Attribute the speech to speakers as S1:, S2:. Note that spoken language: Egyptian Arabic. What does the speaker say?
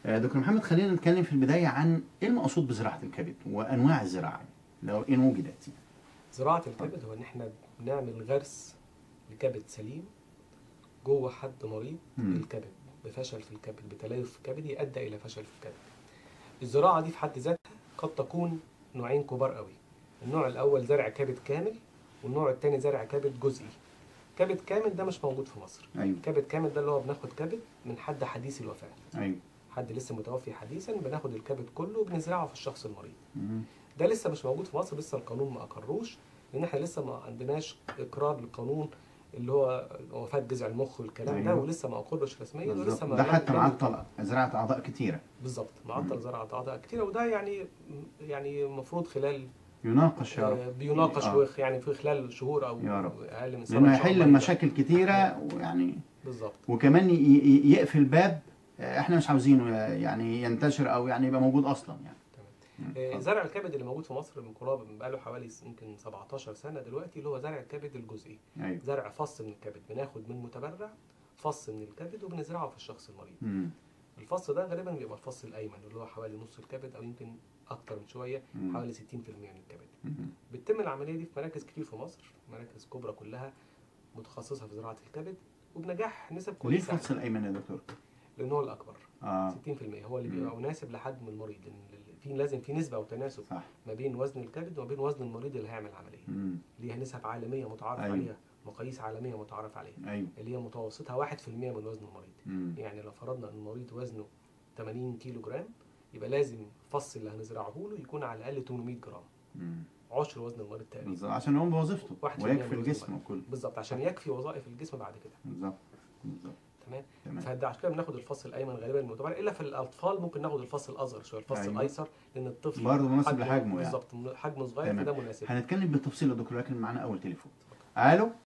S1: آه، دكتور محمد خلينا نتكلم في البدايه عن ايه المقصود بزراعه الكبد وانواع الزراعه لو ان وجدت
S2: زراعة الكبد هو إن إحنا بنعمل غرس لكبد سليم جوه حد مريض
S1: مم.
S2: بالكبد بفشل في الكبد بتليف كبدي أدى إلى فشل في الكبد. الزراعة دي في حد ذاتها قد تكون نوعين كبار قوي. النوع الأول زرع كبد كامل والنوع الثاني زرع كبد جزئي. كبد كامل ده مش موجود في مصر.
S1: ايوه
S2: كبد كامل ده اللي هو بناخد كبد من حد حديث الوفاة.
S1: ايوه
S2: حد لسه متوفي حديثا بناخد الكبد كله وبنزرعه في الشخص المريض.
S1: مم.
S2: ده لسه مش موجود في مصر لسه القانون ما اقروش لان احنا لسه ما عندناش اقرار للقانون اللي هو وفاه جذع المخ والكلام ده
S1: أيوه.
S2: ولسه ما اقرش رسميا
S1: بالظبط.
S2: ولسه ما
S1: ده حتى
S2: لم-
S1: معطل زراعه اعضاء كتيره
S2: بالظبط معطل زرع اعضاء كتيره وده يعني يعني المفروض خلال
S1: يناقش يا رب
S2: آه، بيناقش
S1: آه.
S2: وخ- يعني في خلال شهور او
S1: يا رب.
S2: اقل من سنه
S1: لانه
S2: إن شاء الله
S1: هيحل
S2: يبقى-
S1: مشاكل كتيره ويعني
S2: بالظبط
S1: وكمان ي- ي- يقفل باب آه، احنا مش عاوزينه يعني ينتشر او يعني يبقى موجود اصلا يعني
S2: تمام آه، زرع الكبد اللي موجود في مصر من قرابه بقاله حوالي س- يمكن 17 سنه دلوقتي اللي هو زرع الكبد الجزئي
S1: ايوه
S2: زرع فص من الكبد بناخد من متبرع فص من الكبد وبنزرعه في الشخص المريض
S1: مم.
S2: الفص ده غالبا بيبقى الفص الايمن اللي هو حوالي نص الكبد او يمكن اكتر من شويه
S1: مم.
S2: حوالي 60% من الكبد
S1: مم.
S2: بتتم العمليه دي في مراكز كتير في مصر مراكز كبرى كلها متخصصه في زراعه الكبد وبنجاح نسب
S1: ليه
S2: كويسه
S1: الفص الايمن يا دكتور؟
S2: لان هو الاكبر
S1: اه
S2: 60% هو اللي بيبقى مناسب لحجم المريض لان في لازم في نسبه او تناسب
S1: صح
S2: ما بين وزن الكبد وما بين وزن المريض اللي هيعمل العمليه
S1: مم.
S2: ليها نسب عالميه متعارف
S1: أيوة.
S2: عليها مقاييس عالميه متعارف عليها
S1: ايوه
S2: اللي هي متوسطها 1% من وزن المريض
S1: مم.
S2: يعني لو فرضنا ان المريض وزنه 80 كيلو جرام يبقى لازم الفص اللي هنزرعه له يكون على الاقل 800 جرام
S1: مم.
S2: عشر وزن المريض تقريبا
S1: بالظبط عشان يقوم بوظيفته
S2: واحد في المية
S1: ويكفي
S2: من وزن
S1: الجسم
S2: المريض.
S1: وكله
S2: بالظبط عشان يكفي وظائف الجسم بعد كده
S1: بالظبط بالظبط
S2: تمام
S1: تمام
S2: فده عشان كده بناخد الفص الايمن غالبا المعتبر الا في الاطفال ممكن ناخد الفص الاصغر شويه الفص
S1: أيوة.
S2: الايسر لان الطفل
S1: برضه مناسب
S2: حجمه-
S1: لحجمه يعني.
S2: بالظبط حجمه صغير
S1: تمام.
S2: فده مناسب
S1: هنتكلم بالتفصيل يا دكتور لكن معانا اول تليفون الو